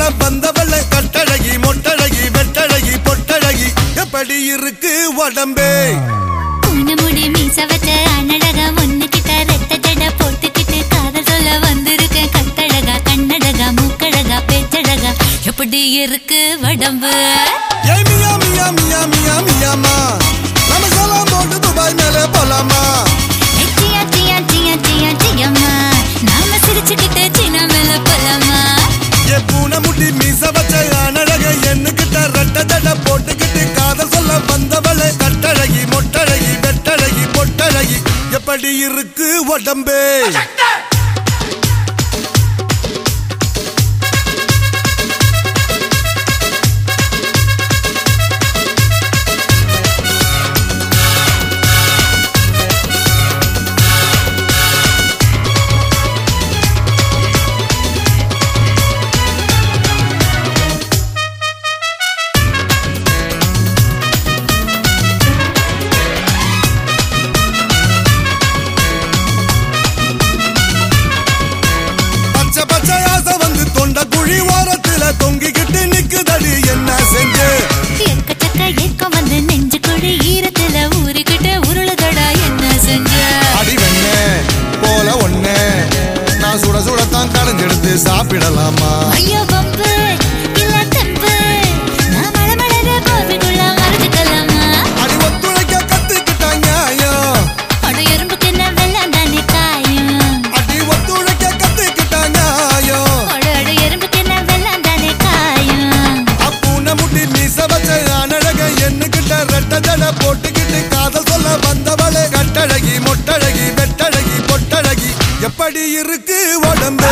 சொல்ல வந்தவள கட்டழகி மொட்டழகி வெட்டழகி பொட்டழகி எப்படி இருக்கு உடம்பே பூனமுடி மீச வச்ச அனடகா ஒண்ணுகிட்ட ரெட்ட ஜட போட்டுக்கிட்டு காதல் சொல்ல வந்திருக்கேன் கட்டழகா கண்ணழகா மூக்கழகா பேச்சழகா எப்படி இருக்கு உடம்பு ஏய் மியா மியா மியா மியா மியாமா நம்ம சலாம் போட்டு துபாய் மேலே போலாமா ஏய், சியா சியா சியா சியா சியம்மா நாம சிரிச்சுக்கிட்டு சின்ன மேல போலாமா ஏ பூனை முட்டி மீச வச்ச அனழக எண்ணுகிட்ட ரெட்ட ஜட போட்டுக்கிட்டு காதல் சொல்ல வந்தவள கட்டழகி மொட்டழகி வெட்டழகி பொட்டழகி எப்படி இருக்கு உடம்பே பச்சை பச்சை ஆசை வந்து தொண்ட குழி ஓரத்துல தொங்கிக்கிட்டு நிக்குதடி என்ன செஞ்சு எக்கச்சக்க ஏக்கம் வந்து நெஞ்சு கொடி ஈரத்துல ஊறிக்கிட்டு உருளுதடா என்ன செஞ்ச அடி வெண்ணே போல ஒண்ணே நான் சுட சுடத்தான் கடைஞ்செடுத்து சாப்பிடலாமா ஐயோ பம்பு இல்ல தெம்பு நான் மழமழற கோவிக்குள்ள மறைஞ்சுக்கலாமா அடி ஒத்துழைக்க கத்துக்கிட்டா நியாயம் அட எறும்புக்கு என்ன வெள்ளம் தானே காயும் அடி ஒத்துழைக்க கத்துக்கிட்டா நியாயம் அட அட எறும்புக்கு என்ன வெள்ளம் தானே காயும் அப்பூன முட்டி மீச வச்ச அனழக எண்ணுகிட்ட ரெட்ட ஜட போட்டுக்கிட்டு காதல் சொல்ல வந்தவளே கட்டழகி மொட்டழகி வெட்டழகி பொட்டழகி எப்படி இருக்கு உடம்பே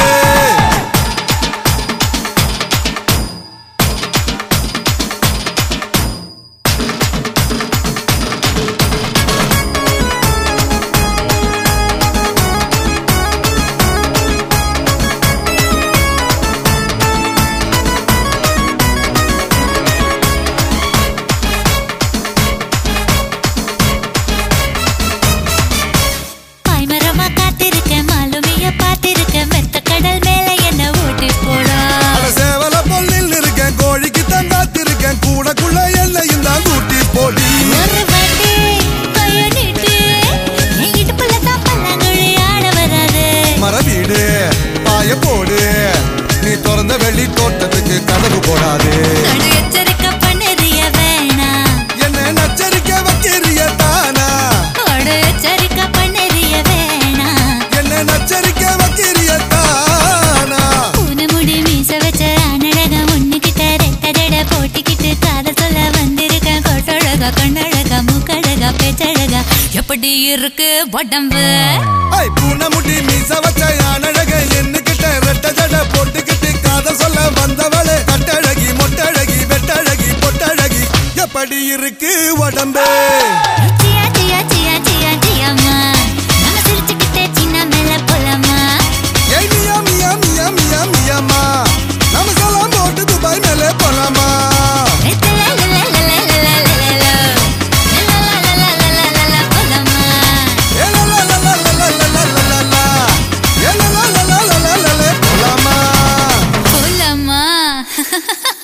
பாய்மரமா காத்திருக்கேன் மாலுமிய பார்த்திருக்கேன் மெத்த கடல் மேல என்ன ஓட்டி போடா அட சேவல பொல்லில் இருக்கேன் கோழிக்கு தான் காத்திருக்கேன் கூடக்குள்ள எல்லையும் தான் கூட்டி போடி ஒரு வாட்டி கைய நீட்டு என் இடுப்புல தான் பல்லாங்குழி ஆட வராது மரவீடு பாய போடு நீ திறந்த வெள்ளி தோட்டத்துக்கு கதவு போடாது நடு எச்சரிக்கை பண்ணறிய வேணாம் என்ன நச்சரிக்க வைக்கிறிய தானா அட எச்சரிக்கை பண்ணறிய வேணாம் என்ன நச்சரிக்க வைக்கிறிய தானா பூனமுடி மீச வச்ச அனழகா ஒண்ணுகிட்ட ரெட்ட ஜட போட்டிக்கிட்டு காதல் சொல்ல வந்திருக்கேன் கொட்டழகா கண்ணழகா மூக்கழகா பேச்சழகா எப்படி இருக்கு உடம்பு ஐ பூனை முடி மீச வச்ச அனழக எண்ணுகிட்ட ரெட்ட ஜட போட்டுக்கிட்டு காதல் சொல்ல வந்தவளே கட்டழகி மொட்டழகி வெட்டழகி பொட்டழகி எப்படி இருக்கு உடம்பே சியா சியா சியா சியா சியாமா நம்ம சிரிச்சுக்கிட்டே சின்ன மேல போலாமா ஏய் மியா மியா மியா மியா மியாமா நம்ம சலாம் போட்டு துபாய் மேலே போலாமா போலாமா ஏ லா லா லா லா லா லா லா லா லா லா. ஏ லா லா லா லா லா லா லா லா போலாமா போலாமா